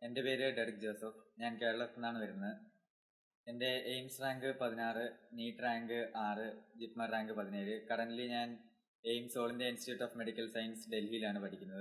എൻ്റെ പേര് Derek Joseph ഞാൻ കേരളത്തിൽ നിന്നാണ് വരുന്നത് എൻ്റെ എയിംസ് റാങ്ക് പതിനാറ് നീറ്റ് റാങ്ക് ആറ് ജിപ്മർ റാങ്ക് പതിനേഴ് കറൻ്റ്ലി ഞാൻ AIIMS all India institute of medical science ഡൽഹിയിലാണ് പഠിക്കുന്നത്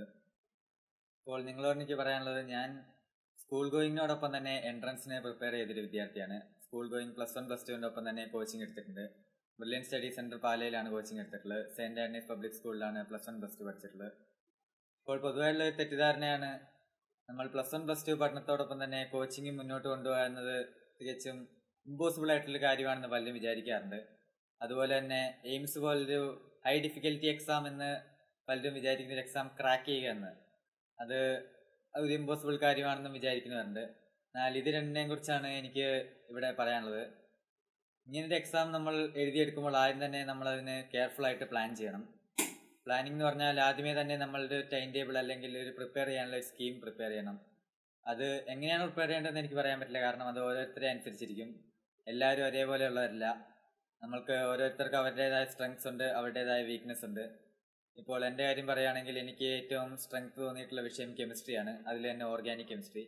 അപ്പോൾ നിങ്ങളോട് എനിക്ക് പറയാനുള്ളത് ഞാൻ സ്കൂൾ ഗോയിങ്ങിനോടൊപ്പം തന്നെ എൻട്രൻസിന് പ്രിപ്പയർ ചെയ്തൊരു വിദ്യാർത്ഥിയാണ് school going plus one plus ടുവിൻ്റെ ഒപ്പം തന്നെ കോച്ചിങ് എടുത്തിട്ടുണ്ട് ബ്രില്യൻ സ്റ്റഡി സെൻറ്റർ പാലയിലാണ് കോച്ചിങ് എടുത്തിട്ടുള്ളത് സെൻറ്റ് ആൻഡീസ് പബ്ലിക് സ്കൂളിലാണ് പ്ലസ് വൺ പ്ലസ് ടു പഠിച്ചിട്ടുള്ളത് ഇപ്പോൾ പൊതുവായുള്ള ഒരു തെറ്റിദ്ധാരണയാണ് നമ്മൾ പ്ലസ് വൺ പ്ലസ് ടു പഠനത്തോടൊപ്പം തന്നെ കോച്ചിങ് മുന്നോട്ട് കൊണ്ടുപോകുക എന്നത് തികച്ചും ഇമ്പോസിബിൾ ആയിട്ടുള്ള കാര്യമാണെന്ന് പലരും വിചാരിക്കാറുണ്ട് അതുപോലെ തന്നെ എയിംസ് പോലൊരു ഹൈ ഡിഫിക്കൽറ്റി എക്സാം എന്ന് പലരും വിചാരിക്കുന്ന ഒരു എക്സാം ക്രാക്ക് ചെയ്യുക എന്ന് അത് ഒരു ഇമ്പോസിബിൾ കാര്യമാണെന്നും വിചാരിക്കുന്നവരുണ്ട് എന്നാൽ ഇത് രണ്ടിനെയും കുറിച്ചാണ് എനിക്ക് ഇവിടെ പറയാനുള്ളത് ഇങ്ങനൊരു എക്സാം നമ്മൾ എഴുതിയെടുക്കുമ്പോൾ ആദ്യം തന്നെ നമ്മൾ അതിന് കെയർഫുൾ ആയിട്ട് പ്ലാൻ ചെയ്യണം പ്ലാനിംഗ് എന്ന് പറഞ്ഞാൽ ആദ്യമേ തന്നെ നമ്മളുടെ ടൈം ടേബിൾ അല്ലെങ്കിൽ ഒരു പ്രിപ്പയർ ചെയ്യാനുള്ള ഒരു സ്കീം പ്രിപ്പയർ ചെയ്യണം അത് എങ്ങനെയാണ് പ്രിപ്പയർ ചെയ്യേണ്ടതെന്ന് എനിക്ക് പറയാൻ പറ്റില്ല കാരണം അത് ഓരോരുത്തരെ അനുസരിച്ചിരിക്കും എല്ലാവരും ഒരേപോലെ ഉള്ളവരില്ല നമ്മൾക്ക് ഓരോരുത്തർക്ക് അവരുടേതായ സ്ട്രെങ്സ് ഉണ്ട് അവരുടേതായ വീക്ക്നെസ് ഉണ്ട് ഇപ്പോൾ എൻ്റെ കാര്യം പറയുകയാണെങ്കിൽ എനിക്ക് ഏറ്റവും സ്ട്രെങ്ത് തോന്നിയിട്ടുള്ള വിഷയം കെമിസ്ട്രിയാണ് അതിൽ തന്നെ ഓർഗാനിക് കെമിസ്ട്രി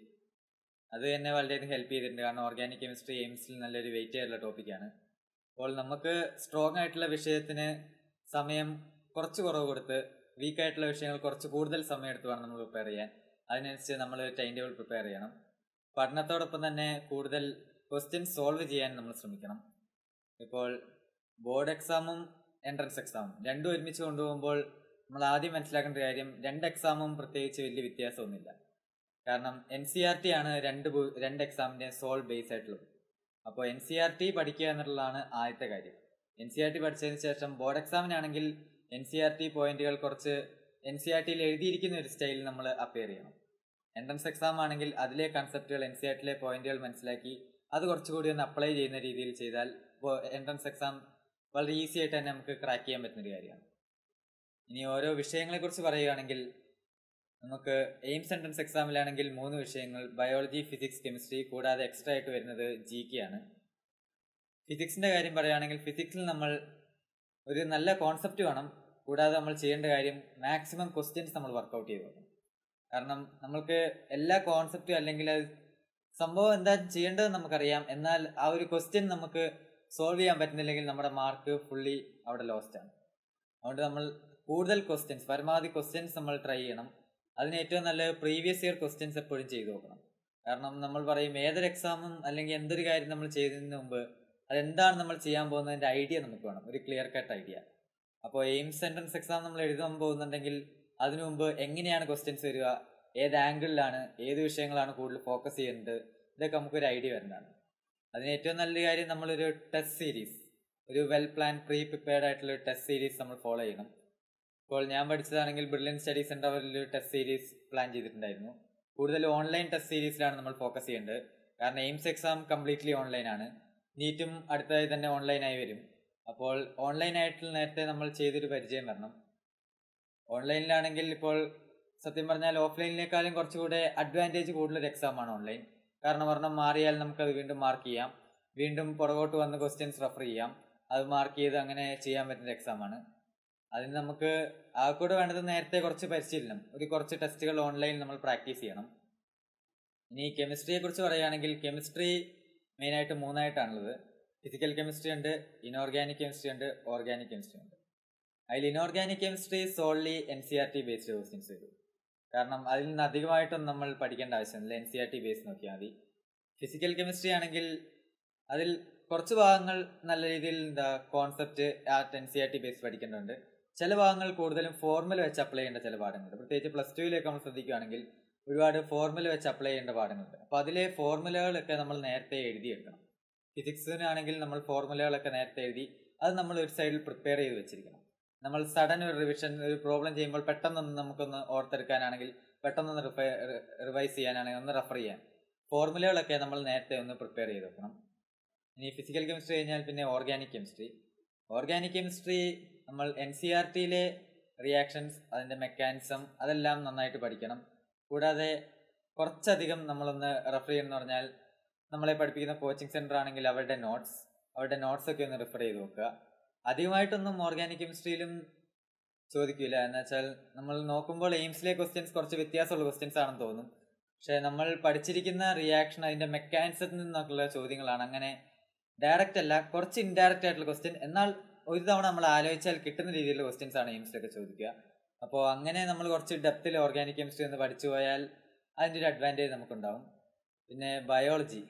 അത് എന്നെ വളരെയധികം ഹെൽപ്പ് ചെയ്തിട്ടുണ്ട് കാരണം ഓർഗാനിക് കെമിസ്ട്രി എയിംസിൽ നല്ലൊരു വെയിറ്റ് ആയിട്ടുള്ള ടോപ്പിക്കാണ് അപ്പോൾ നമുക്ക് സ്ട്രോങ് ആയിട്ടുള്ള വിഷയത്തിന് സമയം കുറച്ച് കുറവ് കൊടുത്ത് വീക്ക് ആയിട്ടുള്ള വിഷയങ്ങൾ കുറച്ച് കൂടുതൽ സമയം എടുത്ത് വേണം നമ്മൾ പ്രിപ്പയർ ചെയ്യാൻ അതിനനുസരിച്ച് നമ്മൾ ടൈം ടേബിൾ പ്രിപ്പയർ ചെയ്യണം പഠനത്തോടൊപ്പം തന്നെ കൂടുതൽ ക്വസ്റ്റ്യൻസ് സോൾവ് ചെയ്യാൻ നമ്മൾ ശ്രമിക്കണം ഇപ്പോൾ ബോർഡ് എക്സാമും എൻട്രൻസ് എക്സാമും രണ്ടും ഒരുമിച്ച് കൊണ്ടുപോകുമ്പോൾ നമ്മൾ ആദ്യം മനസ്സിലാക്കേണ്ട കാര്യം രണ്ട് എക്സാമും പ്രത്യേകിച്ച് വലിയ വ്യത്യാസമൊന്നുമില്ല കാരണം എൻ സി ആർ ടി ആണ് രണ്ട് രണ്ട് എക്സാമിൻ്റെ സോൾ ബേസ് ആയിട്ടുള്ളത് അപ്പോൾ എൻ സി ആർ ടി പഠിക്കുക എന്നുള്ളതാണ് ആദ്യത്തെ കാര്യം എൻ സി ആർ ടി പഠിച്ചതിന് ശേഷം ബോർഡ് എക്സാമിനാണെങ്കിൽ എൻ സി ആർ ടി പോയിന്റുകൾ കുറച്ച് എൻ സി ആർ ടിയിൽ എഴുതിയിരിക്കുന്ന ഒരു സ്റ്റൈലിൽ നമ്മൾ അപ്പിയർ ചെയ്യണം എൻട്രൻസ് എക്സാം ആണെങ്കിൽ അതിലെ കൺസെപ്റ്റുകൾ എൻ സി ആർ ടിയിലെ പോയിന്റുകൾ മനസ്സിലാക്കി അത് കുറച്ചുകൂടി ഒന്ന് അപ്ലൈ ചെയ്യുന്ന രീതിയിൽ ചെയ്താൽ എൻട്രൻസ് എക്സാം വളരെ ഈസി ആയിട്ട് തന്നെ നമുക്ക് ക്രാക്ക് ചെയ്യാൻ പറ്റുന്ന ഒരു കാര്യമാണ് ഇനി ഓരോ വിഷയങ്ങളെക്കുറിച്ച് പറയുകയാണെങ്കിൽ നമുക്ക് എയിംസ് എൻട്രൻസ് എക്സാമിലാണെങ്കിൽ മൂന്ന് വിഷയങ്ങൾ ബയോളജി ഫിസിക്സ് കെമിസ്ട്രി കൂടാതെ എക്സ്ട്രാ ആയിട്ട് വരുന്നത് ജി കെ ആണ് ഫിസിക്സിൻ്റെ കാര്യം പറയുകയാണെങ്കിൽ ഫിസിക്സിൽ നമ്മൾ ഒരു നല്ല കോൺസെപ്റ്റ് വേണം കൂടാതെ നമ്മൾ ചെയ്യേണ്ട കാര്യം മാക്സിമം ക്വസ്റ്റ്യൻസ് നമ്മൾ വർക്കൗട്ട് ചെയ്ത് നോക്കണം കാരണം നമ്മൾക്ക് എല്ലാ കോൺസെപ്റ്റും അല്ലെങ്കിൽ സംഭവം എന്താ ചെയ്യേണ്ടത് നമുക്കറിയാം എന്നാൽ ആ ഒരു ക്വസ്റ്റ്യൻ നമുക്ക് സോൾവ് ചെയ്യാൻ പറ്റുന്നില്ലെങ്കിൽ നമ്മുടെ മാർക്ക് ഫുള്ളി അവിടെ ലോസ്റ്റ് ആണ് അതുകൊണ്ട് നമ്മൾ കൂടുതൽ ക്വസ്റ്റ്യൻസ് പരമാവധി ക്വസ്റ്റ്യൻസ് നമ്മൾ ട്രൈ ചെയ്യണം അതിന് ഏറ്റവും നല്ല പ്രീവിയസ് ഇയർ ക്വസ്റ്റ്യൻസ് എപ്പോഴും ചെയ്തു നോക്കണം കാരണം നമ്മൾ പറയും ഏതൊരു എക്സാമും അല്ലെങ്കിൽ എന്തൊരു കാര്യം നമ്മൾ ചെയ്തതിന് മുമ്പ് അതെന്താണ് നമ്മൾ ചെയ്യാൻ പോകുന്നതിൻ്റെ ഐഡിയ നമുക്ക് വേണം ഒരു ക്ലിയർ കട്ട് ഐഡിയ അപ്പോൾ എയിംസ് എൻട്രൻസ് എക്സാം നമ്മൾ എഴുതാൻ പോകുന്നുണ്ടെങ്കിൽ അതിനു മുമ്പ് എങ്ങനെയാണ് ക്വസ്റ്റ്യൻസ് വരിക ഏത് ആംഗിളിലാണ് ഏത് വിഷയങ്ങളാണ് കൂടുതൽ ഫോക്കസ് ചെയ്യുന്നത് ഇതൊക്കെ നമുക്കൊരു ഐഡിയ വരുന്നതാണ് അതിന് ഏറ്റവും നല്ല കാര്യം നമ്മളൊരു ടെസ്റ്റ് സീരീസ് ഒരു വെൽ പ്ലാൻ പ്രീ പ്രിപ്പയർഡ് ആയിട്ടുള്ള ടെസ്റ്റ് സീരീസ് നമ്മൾ ഫോളോ ചെയ്യണം ഇപ്പോൾ ഞാൻ പഠിച്ചതാണെങ്കിൽ ബ്രില്യൻ സ്റ്റഡി സെൻ്ററിൽ ഒരു ടെസ്റ്റ് സീരീസ് പ്ലാൻ ചെയ്തിട്ടുണ്ടായിരുന്നു കൂടുതൽ ഓൺലൈൻ ടെസ്റ്റ് സീരീസിലാണ് നമ്മൾ ഫോക്കസ് ചെയ്യേണ്ടത് കാരണം എയിംസ് എക്സാം കംപ്ലീറ്റ്ലി ഓൺലൈൻ ആണ് നീറ്റും അടുത്തതായി തന്നെ ഓൺലൈനായി വരും അപ്പോൾ ഓൺലൈനായിട്ട് നേരത്തെ നമ്മൾ ചെയ്തൊരു പരിചയം വരണം ഓൺലൈനിലാണെങ്കിൽ ഇപ്പോൾ സത്യം പറഞ്ഞാൽ ഓഫ്ലൈനിനേക്കാളും കുറച്ചുകൂടെ അഡ്വാൻറ്റേജ് കൂടുതലൊരു എക്സാമാണ് ഓൺലൈൻ കാരണം ഒരെണ്ണം മാറിയാൽ നമുക്കത് വീണ്ടും മാർക്ക് ചെയ്യാം വീണ്ടും പുറകോട്ട് വന്ന് ക്വസ്റ്റ്യൻസ് റെഫർ ചെയ്യാം അത് മാർക്ക് ചെയ്ത് അങ്ങനെ ചെയ്യാൻ പറ്റുന്ന എക്സാമാണ് അതിന് നമുക്ക് ആ കൂടെ വേണ്ടത് നേരത്തെ കുറച്ച് പരിശീലനം ഒരു കുറച്ച് ടെസ്റ്റുകൾ ഓൺലൈനിൽ നമ്മൾ പ്രാക്ടീസ് ചെയ്യണം ഇനി കെമിസ്ട്രിയെ കുറിച്ച് പറയുകയാണെങ്കിൽ കെമിസ്ട്രി മെയിനായിട്ട് മൂന്നായിട്ടാണുള്ളത് ഫിസിക്കൽ കെമിസ്ട്രി ഉണ്ട് ഇനോർഗാനിക് കെമിസ്ട്രി ഉണ്ട് ഓർഗാനിക് കെമിസ്ട്രി ഉണ്ട് അതിൽ inorganic chemistry so only N C R T based questions വരും കാരണം അതിൽ നിന്ന് അധികമായിട്ടൊന്നും നമ്മൾ പഠിക്കേണ്ട ആവശ്യമില്ല N C R T base നോക്കിയാൽ മതി ഫിസിക്കൽ കെമിസ്ട്രി ആണെങ്കിൽ അതിൽ കുറച്ച് ഭാഗങ്ങൾ നല്ല രീതിയിൽ എന്താ കോൺസെപ്റ്റ് ആ N C R T base പഠിക്കേണ്ടതുണ്ട് ചില ഭാഗങ്ങൾ കൂടുതലും ഫോർമുല വെച്ച് അപ്ലൈ ചെയ്യേണ്ട ചില പാഠങ്ങളുണ്ട് പ്രത്യേകിച്ച് പ്ലസ് ടുവിലേക്ക് നമ്മൾ ശ്രദ്ധിക്കുകയാണെങ്കിൽ ഒരുപാട് ഫോർമുല വെച്ച് അപ്ലൈ ചെയ്യേണ്ട പാഠങ്ങളുണ്ട് അപ്പോൾ അതിലെ ഫോർമുലകളൊക്കെ നമ്മൾ നേരത്തെ എഴുതിയെടുക്കണം ഫിസിക്സിനാണെങ്കിൽ നമ്മൾ ഫോർമുലകളൊക്കെ നേരത്തെ എഴുതി അത് നമ്മൾ ഒരു സൈഡിൽ പ്രിപ്പയർ ചെയ്ത് വെച്ചിരിക്കണം നമ്മൾ സഡൻ ഒരു റിവിഷൻ ഒരു പ്രോബ്ലം ചെയ്യുമ്പോൾ പെട്ടെന്നൊന്ന് നമുക്കൊന്ന് ഓർത്തെടുക്കാനാണെങ്കിൽ പെട്ടെന്നൊന്ന് റിവൈസ് ചെയ്യാനാണെങ്കിൽ ഒന്ന് റെഫർ ചെയ്യാൻ ഫോർമുലകളൊക്കെ നമ്മൾ നേരത്തെ ഒന്ന് പ്രിപ്പയർ ചെയ്ത് വെക്കണം ഇനി ഫിസിക്കൽ കെമിസ്ട്രി കഴിഞ്ഞാൽ പിന്നെ ഓർഗാനിക് കെമിസ്ട്രി ഓർഗാനിക് കെമിസ്ട്രി നമ്മൾ എൻ സി ആർ ടിയിലെ റിയാക്ഷൻസ് അതിൻ്റെ മെക്കാനിസം അതെല്ലാം നന്നായിട്ട് പഠിക്കണം കൂടാതെ കുറച്ചധികം നമ്മളൊന്ന് റെഫർ ചെയ്യുന്ന പറഞ്ഞാൽ നമ്മളെ പഠിപ്പിക്കുന്ന കോച്ചിങ് സെൻറ്റർ ആണെങ്കിൽ അവരുടെ നോട്ട്സ് അവരുടെ നോട്ട്സ് ഒക്കെ ഒന്ന് റെഫർ ചെയ്ത് നോക്കുക അധികമായിട്ടൊന്നും ഓർഗാനിക് കെമിസ്ട്രിയിലും ചോദിക്കില്ല എന്ന് വെച്ചാൽ നമ്മൾ നോക്കുമ്പോൾ എയിംസിലെ ക്വസ്റ്റ്യൻസ് കുറച്ച് വ്യത്യാസമുള്ള ക്വസ്റ്റ്യൻസ് ആണെന്ന് തോന്നും പക്ഷെ നമ്മൾ പഠിച്ചിരിക്കുന്ന റിയാക്ഷൻ അതിന്റെ മെക്കാനിസത്തിൽ നിന്നൊക്കെയുള്ള ചോദ്യങ്ങളാണ് അങ്ങനെ ഡയറക്റ്റ് അല്ല കുറച്ച് ഇൻഡയറക്റ്റ് ആയിട്ടുള്ള ക്വസ്റ്റ്യൻ എന്നാൽ ഒരു തവണ നമ്മൾ ആലോചിച്ചാൽ കിട്ടുന്ന രീതിയിലുള്ള ക്വസ്റ്റ്യൻസ് ആണ് എയിംസിലൊക്കെ ചോദിക്കുക അപ്പോൾ അങ്ങനെ നമ്മൾ കുറച്ച് ഡെപ്തിൽ ഓർഗാനിക് കെമിസ്ട്രി ഒന്ന് പഠിച്ചു പോയാൽ അതിൻ്റെ ഒരു അഡ്വാൻറ്റേജ് നമുക്കുണ്ടാവും പിന്നെ ബയോളജി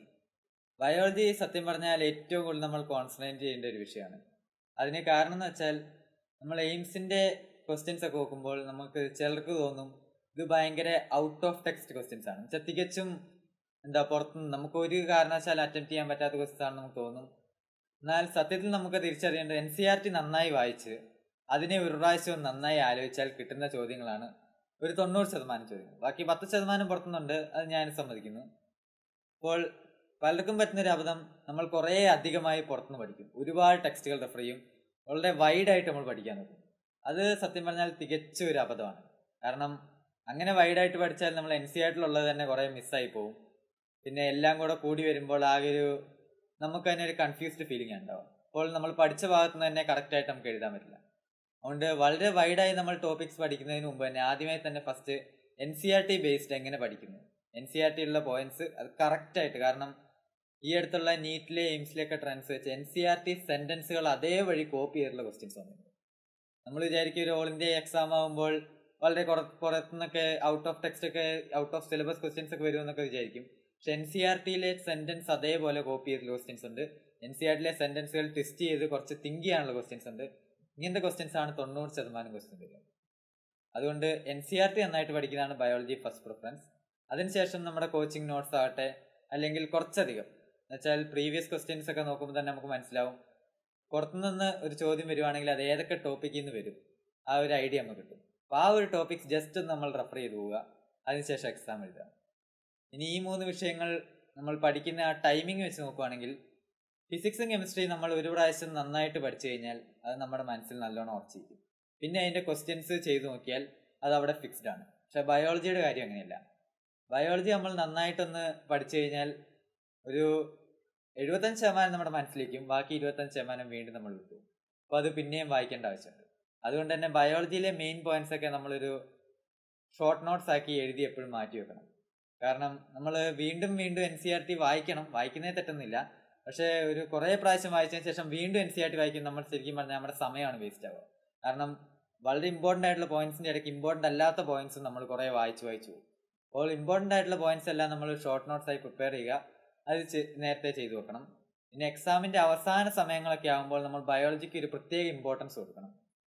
ബയോളജി സത്യം പറഞ്ഞാൽ ഏറ്റവും കൂടുതൽ നമ്മൾ കോൺസെൻട്രേറ്റ് ചെയ്യേണ്ട ഒരു വിഷയമാണ് അതിന് കാരണം എന്ന് വെച്ചാൽ നമ്മൾ എയിംസിന്റെ ക്വസ്റ്റ്യൻസ് ഒക്കെ നോക്കുമ്പോൾ നമുക്ക് ചിലർക്ക് തോന്നും ഇത് ഭയങ്കര ഔട്ട് ഓഫ് ടെക്സ്റ്റ് ക്വസ്റ്റ്യൻസ് ആണ് വെച്ചാൽ തികച്ചും എന്താ പുറത്തുനിന്ന് നമുക്ക് ഒരു കാരണവശാലും അറ്റംപ്റ്റ് ചെയ്യാൻ പറ്റാത്ത ക്വസ്റ്റ്യൻസ് ആണെന്ന് നമുക്ക് തോന്നും എന്നാൽ സത്യത്തിൽ നമുക്ക് തിരിച്ചറിയേണ്ടത് എൻ സി ആർ ടി നന്നായി വായിച്ച് അതിനെ ഒരു പ്രാവശ്യം നന്നായി ആലോചിച്ചാൽ കിട്ടുന്ന ചോദ്യങ്ങളാണ് ഒരു തൊണ്ണൂറ് ശതമാനം ചോദ്യങ്ങൾ ബാക്കി പത്ത് ശതമാനം പുറത്തുനിന്നുണ്ട് അത് ഞാൻ സമ്മതിക്കുന്നു അപ്പോൾ പലർക്കും പറ്റുന്ന ഒരു അബദ്ധം നമ്മൾ കുറേ അധികമായി പുറത്തുനിന്ന് പഠിക്കും ഒരുപാട് ടെക്സ്റ്റുകൾ റെഫർ ചെയ്യും വളരെ വൈഡായിട്ട് നമ്മൾ പഠിക്കാൻ നോക്കും അത് സത്യം പറഞ്ഞാൽ തികച്ച ഒരു അബദ്ധമാണ് കാരണം അങ്ങനെ വൈഡായിട്ട് പഠിച്ചാൽ നമ്മൾ എൻ സി ആയിട്ടുള്ളത് തന്നെ കുറേ മിസ്സായി പോകും പിന്നെ എല്ലാം കൂടെ കൂടി വരുമ്പോൾ ആകെ ഒരു നമുക്ക് തന്നെ ഒരു കൺഫ്യൂസ്ഡ് ഫീലിംഗ് ഉണ്ടാവും അപ്പോൾ നമ്മൾ പഠിച്ച ഭാഗത്ത് നിന്ന് തന്നെ കറക്റ്റായിട്ട് നമുക്ക് എഴുതാൻ പറ്റില്ല അതുകൊണ്ട് വളരെ വൈഡായി നമ്മൾ ടോപ്പിക്സ് പഠിക്കുന്നതിന് മുമ്പ് തന്നെ ആദ്യമായി തന്നെ first N C R T based എങ്ങനെ പഠിക്കുന്നു എൻ സി ആർ ടിയിലുള്ള പോയിന്റ്സ് അത് കറക്റ്റായിട്ട് കാരണം ഈ അടുത്തുള്ള നീറ്റിലെ എയിംസിലെയൊക്കെ ട്രെൻഡ്സ് വെച്ച് എൻ സി ആർ ടി സെന്റൻസുകൾ അതേ വഴി കോപ്പി ചെയ്തിട്ടുള്ള ക്വസ്റ്റ്യൻസ് വന്നിട്ടുണ്ട് നമ്മൾ വിചാരിക്കും ഒരു ഓൾ ഇന്ത്യ എക്സാം ആകുമ്പോൾ വളരെ കുറ പുറത്തുനിന്നൊക്കെ ഔട്ട് ഓഫ് ടെക്സ്റ്റ് ഒക്കെ ഔട്ട് ഓഫ് സിലബസ് ക്വസ്റ്റ്യൻസ് ഒക്കെ വരുമെന്നൊക്കെ വിചാരിക്കും പക്ഷെ എൻ സി ആർ ടിയിലെ സെന്റൻസ് അതേപോലെ കോപ്പി ചെയ്തിട്ടുള്ള ക്വസ്റ്റ്യൻസ് ഉണ്ട് എൻ സി ആർ ടിയിലെ സെന്റൻസുകൾ ടെസ്റ്റ് ചെയ്ത് കുറച്ച് തിങ്ക് ചെയ്യാനുള്ള ക്വസ്റ്റ്യൻസ് ഉണ്ട് ഇങ്ങനത്തെ ക്വസ്റ്റ്യൻസ് ആണ് തൊണ്ണൂറ് ശതമാനം ക്വസ്റ്റ്യൻ വരിക അതുകൊണ്ട് എൻ സി ആർ ടി നന്നായിട്ട് പഠിക്കുന്നതാണ് ബയോളജി ഫസ്റ്റ് പ്രിഫറൻസ് അതിനുശേഷം നമ്മുടെ കോച്ചിങ് നോട്ട്സ് ആകട്ടെ അല്ലെങ്കിൽ കുറച്ചധികം എന്നുവെച്ചാൽ പ്രീവിയസ് ക്വസ്റ്റ്യൻസ് ഒക്കെ നോക്കുമ്പോൾ തന്നെ നമുക്ക് മനസ്സിലാവും പുറത്തുനിന്ന് ഒരു ചോദ്യം വരുവാണെങ്കിൽ അത് ഏതൊക്കെ ടോപ്പിക്കിൽ നിന്ന് വരും ആ ഒരു ഐഡിയ നമുക്ക് കിട്ടും അപ്പോൾ ആ ഒരു ടോപ്പിക്സ് ജസ്റ്റ് നമ്മൾ റെഫർ ചെയ്ത് പോവുക അതിനുശേഷം എക്സാം എഴുതുക ഇനി ഈ മൂന്ന് വിഷയങ്ങൾ നമ്മൾ പഠിക്കുന്ന ആ ടൈമിംഗ് വെച്ച് നോക്കുവാണെങ്കിൽ ഫിസിക്സും കെമിസ്ട്രിയും നമ്മൾ ഒരു പ്രാവശ്യം നന്നായിട്ട് പഠിച്ചു കഴിഞ്ഞാൽ അത് നമ്മുടെ മനസ്സിൽ നല്ലോണം ഉറച്ചിരിക്കും പിന്നെ അതിൻ്റെ ക്വസ്റ്റ്യൻസ് ചെയ്തു നോക്കിയാൽ അത് അവിടെ ഫിക്സ്ഡ് ആണ് പക്ഷെ ബയോളജിയുടെ കാര്യം അങ്ങനെയല്ല ബയോളജി നമ്മൾ നന്നായിട്ടൊന്ന് പഠിച്ചു കഴിഞ്ഞാൽ ഒരു എഴുപത്തഞ്ച് ശതമാനം നമ്മുടെ മനസ്സിലേക്കും ബാക്കി ഇരുപത്തഞ്ച് ശതമാനം വീണ്ടും നമ്മൾ വിട്ടു അപ്പോൾ അത് പിന്നെയും വായിക്കേണ്ട ആവശ്യമുണ്ട് അതുകൊണ്ട് തന്നെ ബയോളജിയിലെ മെയിൻ പോയിന്റ്സ് ഒക്കെ നമ്മളൊരു ഷോർട്ട് നോട്ട്സ് ആക്കി എഴുതി എപ്പോഴും മാറ്റി വെക്കണം കാരണം നമ്മൾ വീണ്ടും വീണ്ടും എൻ സി ആർ ടി വായിക്കണം വായിക്കുന്നേ തെറ്റുന്നില്ല പക്ഷേ ഒരു കുറേ പ്രാവശ്യം വായിച്ചതിന് ശേഷം വീണ്ടും എൻ സി ആർ ടി വായിക്കും നമ്മൾ ശരിക്കും പറഞ്ഞാൽ നമ്മുടെ സമയമാണ് വേസ്റ്റ് ആവുക കാരണം വളരെ ഇമ്പോർട്ടൻ്റ് ആയിട്ടുള്ള പോയിന്റ്സിൻ്റെ ഇടയ്ക്ക് ഇമ്പോർട്ടൻ്റ് അല്ലാത്ത പോയിന്റ്സ് നമ്മൾ കുറേ വായിച്ച് വായിച്ചു പോകും അപ്പോൾ ഇമ്പോർട്ടൻ്റ് ആയിട്ടുള്ള പോയിന്റ്സ് എല്ലാം നമ്മൾ ഷോർട്ട് നോട്ട്സ് ആയി പ്രിപ്പയർ ചെയ്യുക അത് നേരത്തെ ചെയ്തു വെക്കണം പിന്നെ എക്സാമിൻ്റെ അവസാന സമയങ്ങളൊക്കെ ആകുമ്പോൾ നമ്മൾ ബയോളജിക്ക് ഒരു പ്രത്യേക ഇമ്പോർട്ടൻസ് കൊടുക്കണം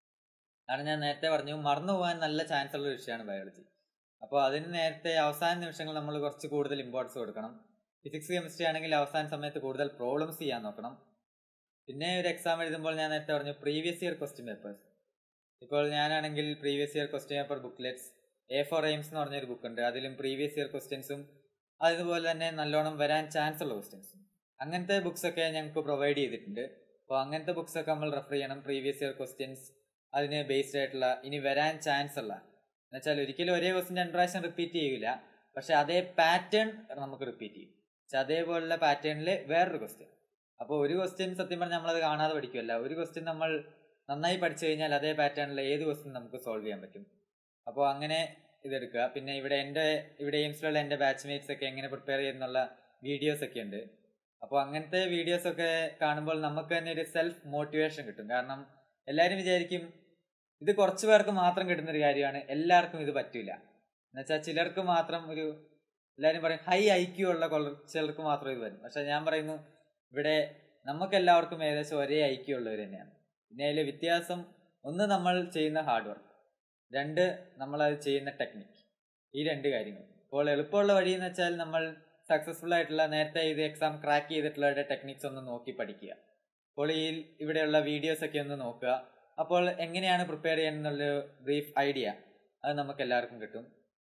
കാരണം ഞാൻ നേരത്തെ പറഞ്ഞു മറന്നു പോകാൻ നല്ല ചാൻസ് ഉള്ള ഒരു വിഷയമാണ് ബയോളജി അപ്പോൾ അതിന് നേരത്തെ അവസാന നിമിഷങ്ങൾ നമ്മൾ കുറച്ച് കൂടുതൽ ഇമ്പോർട്ടൻസ് കൊടുക്കണം ഫിസിക്സ് കെമിസ്ട്രി ആണെങ്കിൽ അവസാന സമയത്ത് കൂടുതൽ പ്രോബ്ലംസ് ചെയ്യാൻ നോക്കണം പിന്നെ ഒരു എക്സാം എഴുതുമ്പോൾ ഞാൻ നേരത്തെ പറഞ്ഞു പ്രീവിയസ് ഇയർ ക്വസ്റ്റ്യൻ പേപ്പേഴ്സ് ഇപ്പോൾ ഞാനാണെങ്കിൽ previous year question paper booklets A four AIIMS എന്ന് പറഞ്ഞൊരു ബുക്ക് ഉണ്ട് അതിലും പ്രീവിയസ് ഇയർ ക്വസ്റ്റ്യൻസും അതുപോലെ തന്നെ നല്ലോണം വരാൻ ചാൻസ് ഉള്ള ക്വസ്റ്റ്യൻസും അങ്ങനത്തെ ബുക്സ് ഒക്കെ ഞങ്ങൾക്ക് പ്രൊവൈഡ് ചെയ്തിട്ടുണ്ട് അപ്പോൾ അങ്ങനത്തെ ബുക്സ് ഒക്കെ നമ്മൾ റെഫർ ചെയ്യണം പ്രീവിയസ് ഇയർ ക്വസ്റ്റ്യൻസ് അതിന് ബേസ്ഡ് ആയിട്ടുള്ള ഇനി വരാൻ ചാൻസ് ഉള്ള എന്നുവെച്ചാൽ ഒരിക്കലും ഒരേ ക്വസ്റ്റ്യൻ രണ്ട് പ്രാവശ്യം റിപ്പീറ്റ് ചെയ്യില്ല പക്ഷെ അതേ പാറ്റേൺ നമുക്ക് റിപ്പീറ്റ് ചെയ്യും പക്ഷെ അതേപോലുള്ള പാറ്റേണിൽ വേറൊരു ക്വസ്റ്റ്യൻ അപ്പോൾ ഒരു ക്വസ്റ്റ്യൻ സത്യം പറഞ്ഞാൽ നമ്മളത് കാണാതെ പഠിക്കുമല്ല ഒരു ക്വസ്റ്റ്യൻ നമ്മൾ നന്നായി പഠിച്ചു കഴിഞ്ഞാൽ അതേ പാറ്റേണിൽ ഏത് ക്വസ്റ്റ്യൻ നമുക്ക് സോൾവ് ചെയ്യാൻ പറ്റും അപ്പോൾ അങ്ങനെ ഇതെടുക്കുക പിന്നെ ഇവിടെ എൻ്റെ ഇവിടെ എയിംസിലുള്ള എൻ്റെ ബാച്ച്മേറ്റ്സ് ഒക്കെ എങ്ങനെ പ്രിപ്പയർ ചെയ്യുന്നുള്ള വീഡിയോസ് ഒക്കെ ഉണ്ട് അപ്പോൾ അങ്ങനത്തെ വീഡിയോസ് ഒക്കെ കാണുമ്പോൾ നമുക്ക് തന്നെ ഒരു സെൽഫ് മോട്ടിവേഷൻ കിട്ടും കാരണം എല്ലാവരും വിചാരിക്കും ഇത് കുറച്ച് പേർക്ക് മാത്രം കിട്ടുന്ന ഒരു കാര്യമാണ് എല്ലാവർക്കും ഇത് പറ്റില്ല എന്നുവെച്ചാൽ ചിലർക്ക് മാത്രം ഒരു എല്ലാവരും പറയും ഹൈ ഐ ക്യു ഉള്ള ചിലർക്ക് മാത്രം ഇത് വരും പക്ഷെ ഞാൻ പറയുന്നു ഇവിടെ നമുക്ക് എല്ലാവർക്കും ഏകദേശം ഒരേ ഐ ക്യു ഉള്ളവർ തന്നെയാണ് പിന്നെ അതിൽ വ്യത്യാസം ഒന്ന് നമ്മൾ ചെയ്യുന്ന ഹാർഡ് വർക്ക് രണ്ട് നമ്മൾ അത് ചെയ്യുന്ന ടെക്നിക്ക് ഈ രണ്ട് കാര്യങ്ങൾ അപ്പോൾ എളുപ്പമുള്ള വഴി എന്ന് വെച്ചാൽ നമ്മൾ സക്സസ്ഫുൾ ആയിട്ടുള്ള നേരത്തെ ഇത് എക്സാം ക്രാക്ക് ചെയ്തിട്ടുള്ളവരുടെ ടെക്നിക്സ് ഒന്ന് നോക്കി പഠിക്കുക അപ്പോൾ ഈ ഇവിടെയുള്ള വീഡിയോസ് ഒക്കെ ഒന്ന് നോക്കുക അപ്പോൾ എങ്ങനെയാണ് പ്രിപ്പയർ ചെയ്യാനുള്ള ബ്രീഫ് ഐഡിയ അത് നമുക്ക് എല്ലാവർക്കും കിട്ടും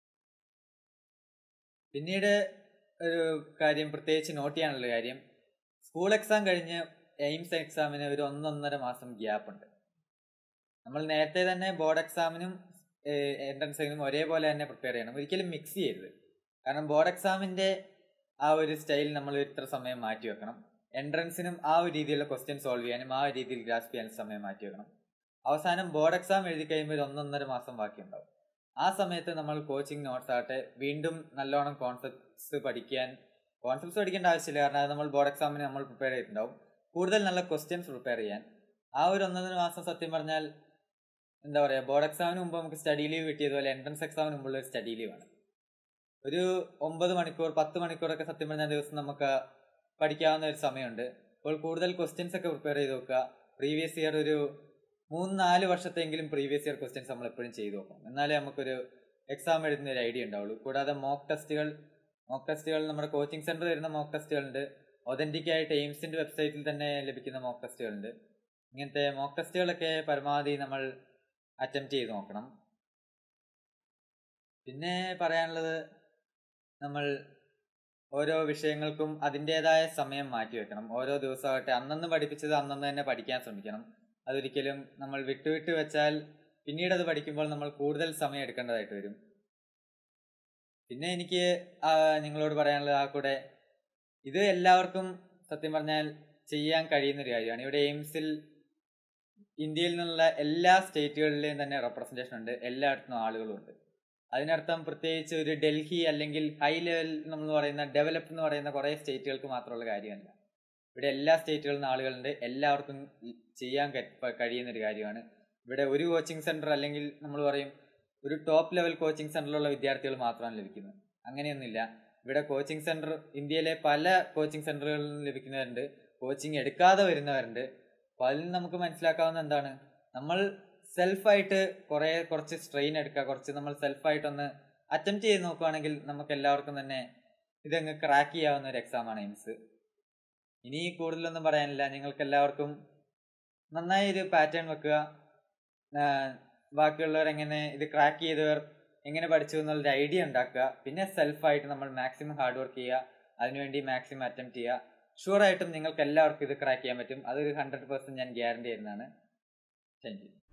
പിന്നീട് ഒരു കാര്യം പ്രത്യേകിച്ച് നോട്ട് ചെയ്യാനുള്ള കാര്യം സ്കൂൾ എക്സാം കഴിഞ്ഞ് എയിംസ് എക്സാമിന് ഒരു ഒന്നൊന്നര മാസം ഗ്യാപ്പ് ഉണ്ട് നമ്മൾ നേരത്തെ തന്നെ ബോർഡ് എക്സാമിനും എൻട്രൻസ് എക്സാമിനും ഒരേപോലെ തന്നെ പ്രിപ്പയർ ചെയ്യണം ഒരിക്കലും മിക്സ് ചെയ്യരുത് കാരണം ബോർഡ് എക്സാമിന്റെ ആ ഒരു സ്റ്റൈൽ നമ്മൾ ഇത്ര സമയം മാറ്റി വെക്കണം എൻട്രൻസിനും ആ ഒരു രീതിയിലുള്ള ക്വസ്റ്റ്യൻ സോൾവ് ചെയ്യാനും ആ ഒരു രീതിയിൽ ഗ്രാസ്പ് ചെയ്യാനും സമയം മാറ്റി വെക്കണം അവസാനം ബോർഡ് എക്സാം എഴുതി കഴിയുമ്പോൾ ഒരു ഒന്നൊന്നര മാസം ബാക്കി ഉണ്ടാവും ആ സമയത്ത് നമ്മൾ കോച്ചിങ് നോട്ട്സ് ആകട്ടെ വീണ്ടും നല്ലോണം കോൺസെപ്റ്റ്സ് പഠിക്കാൻ കോൺസെപ്റ്റ്സ് പഠിക്കേണ്ട ആവശ്യമില്ല കാരണം അത് നമ്മൾ ബോർഡ് എക്സാമിന് നമ്മൾ പ്രിപ്പയർ ചെയ്തിട്ടുണ്ടാവും കൂടുതൽ നല്ല ക്വസ്റ്റ്യൻസ് പ്രിപ്പയർ ചെയ്യാൻ ആ ഒരു ഒന്നൊന്നര മാസം സത്യം പറഞ്ഞാൽ എന്താ പറയുക ബോർഡ് എക്സാമിന് മുമ്പ് നമുക്ക് സ്റ്റഡി ലീവ് കിട്ടിയതുപോലെ എൻട്രൻസ് എക്സാമിന് മുമ്പുള്ള ഒരു സ്റ്റഡി ലീവാണ് ഒരു ഒമ്പത് മണിക്കൂർ പത്ത് മണിക്കൂറൊക്കെ സത്യം പറഞ്ഞാൽ ദിവസം നമുക്ക് പഠിക്കാവുന്ന ഒരു സമയമുണ്ട് അപ്പോൾ കൂടുതൽ ക്വസ്റ്റ്യൻസ് ഒക്കെ പ്രിപ്പയർ ചെയ്ത് നോക്കുക പ്രീവിയസ് ഇയർ ഒരു മൂന്ന് നാല് വർഷത്തെങ്കിലും പ്രീവിയസ് ഇയർ ക്വസ്റ്റ്യൻസ് നമ്മൾ എപ്പോഴും ചെയ്ത് നോക്കണം എന്നാലേ നമുക്കൊരു എക്സാം എഴുതുന്ന ഒരു ഐഡിയ ഉണ്ടാവുള്ളൂ കൂടാതെ മോക്ക് ടെസ്റ്റുകൾ മോക്ക് ടെസ്റ്റുകൾ നമ്മുടെ കോച്ചിങ് സെന്റർ വരുന്ന മോക്ക് ടെസ്റ്റുകളുണ്ട് ഒതന്റിക് ആയിട്ട് എയിംസിന്റെ വെബ്സൈറ്റിൽ തന്നെ ലഭിക്കുന്ന മോക്ക് ടെസ്റ്റുകളുണ്ട് ഇങ്ങനത്തെ മോക്ക് ടെസ്റ്റുകളൊക്കെ പരമാവധി നമ്മൾ അറ്റംപ്റ്റ് ചെയ്ത് നോക്കണം പിന്നെ പറയാനുള്ളത് നമ്മൾ ഓരോ വിഷയങ്ങൾക്കും അതിൻ്റെതായ സമയം മാറ്റി വെക്കണം ഓരോ ദിവസമാകട്ടെ അന്നന്ന് പഠിപ്പിച്ചത് അന്നന്ന് തന്നെ പഠിക്കാൻ ശ്രമിക്കണം അതൊരിക്കലും നമ്മൾ വിട്ടുവിട്ട് വെച്ചാൽ പിന്നീട് അത് പഠിക്കുമ്പോൾ നമ്മൾ കൂടുതൽ സമയം എടുക്കേണ്ടതായിട്ട് വരും പിന്നെ എനിക്ക് ആ, നിങ്ങളോട് പറയാനുള്ളത് ആ കൂടെ ഇത് എല്ലാവർക്കും സത്യം പറഞ്ഞാൽ ചെയ്യാൻ കഴിയുന്ന ഒരു കാര്യമാണ് ഇവിടെ എയിംസിൽ ഇന്ത്യയിൽ നിന്നുള്ള എല്ലാ സ്റ്റേറ്റുകളിലെയും തന്നെ റെപ്രസെൻറ്റേഷൻ ഉണ്ട് എല്ലായിടത്തും ആളുകളും ഉണ്ട് അതിനർത്ഥം പ്രത്യേകിച്ച് ഒരു ഡൽഹി അല്ലെങ്കിൽ ഹൈ ലെവൽ നമ്മൾ പറയുന്ന ഡെവലപ്പ് എന്ന് പറയുന്ന കുറേ സ്റ്റേറ്റുകൾക്ക് മാത്രമുള്ള കാര്യമല്ല ഇവിടെ എല്ലാ സ്റ്റേറ്റുകളിൽ നിന്ന് ആളുകളുണ്ട് എല്ലാവർക്കും ചെയ്യാൻ ക- കഴിയുന്ന ഒരു കാര്യമാണ് ഇവിടെ ഒരു കോച്ചിങ് സെന്റർ അല്ലെങ്കിൽ നമ്മൾ പറയും ഒരു ടോപ്പ് ലെവൽ കോച്ചിങ് സെന്ററിലുള്ള വിദ്യാർത്ഥികൾ മാത്രമാണ് ലഭിക്കുന്നത് അങ്ങനെയൊന്നുമില്ല ഇവിടെ കോച്ചിങ് സെന്റർ ഇന്ത്യയിലെ പല കോച്ചിങ് സെന്ററുകളിൽ നിന്ന് ലഭിക്കുന്നവരുണ്ട് കോച്ചിങ് എടുക്കാതെ വരുന്നവരുണ്ട് അപ്പോൾ അതിൽ നിന്ന് നമുക്ക് മനസ്സിലാക്കാവുന്ന എന്താണ് നമ്മൾ സെൽഫായിട്ട് കുറേ കുറച്ച് സ്ട്രെയിൻ എടുക്കുക കുറച്ച് നമ്മൾ സെൽഫായിട്ടൊന്ന് അറ്റംപ്റ്റ് ചെയ്ത് നോക്കുകയാണെങ്കിൽ നമുക്ക് എല്ലാവർക്കും തന്നെ ഇതങ്ങ് ക്രാക്ക് ചെയ്യാവുന്ന ഒരു എക്സാമാണ് എയിംസ് ഇനി കൂടുതലൊന്നും പറയാനില്ല നിങ്ങൾക്ക് എല്ലാവർക്കും നന്നായി ഒരു പാറ്റേൺ വെക്കുക ആ, ബാക്കിയുള്ളവർ എങ്ങനെ ഇത് ക്രാക്ക് ചെയ്തവർ എങ്ങനെ പഠിച്ചു എന്നുള്ളൊരു ഐഡിയ ഉണ്ടാക്കുക പിന്നെ സെൽഫായിട്ട് നമ്മൾ മാക്സിമം ഹാർഡ് വർക്ക് ചെയ്യുക അതിനുവേണ്ടി മാക്സിമം അറ്റംപ്റ്റ് ചെയ്യുക ഷുവറായിട്ടും നിങ്ങൾക്ക് എല്ലാവർക്കും ഇത് ക്രാക്ക് ചെയ്യാൻ പറ്റും അതൊരു ഹൺഡ്രഡ് പെർസെൻറ്റ് ഞാൻ ഗ്യാരണ്ടി തരുന്നതാണ് താങ്ക് യു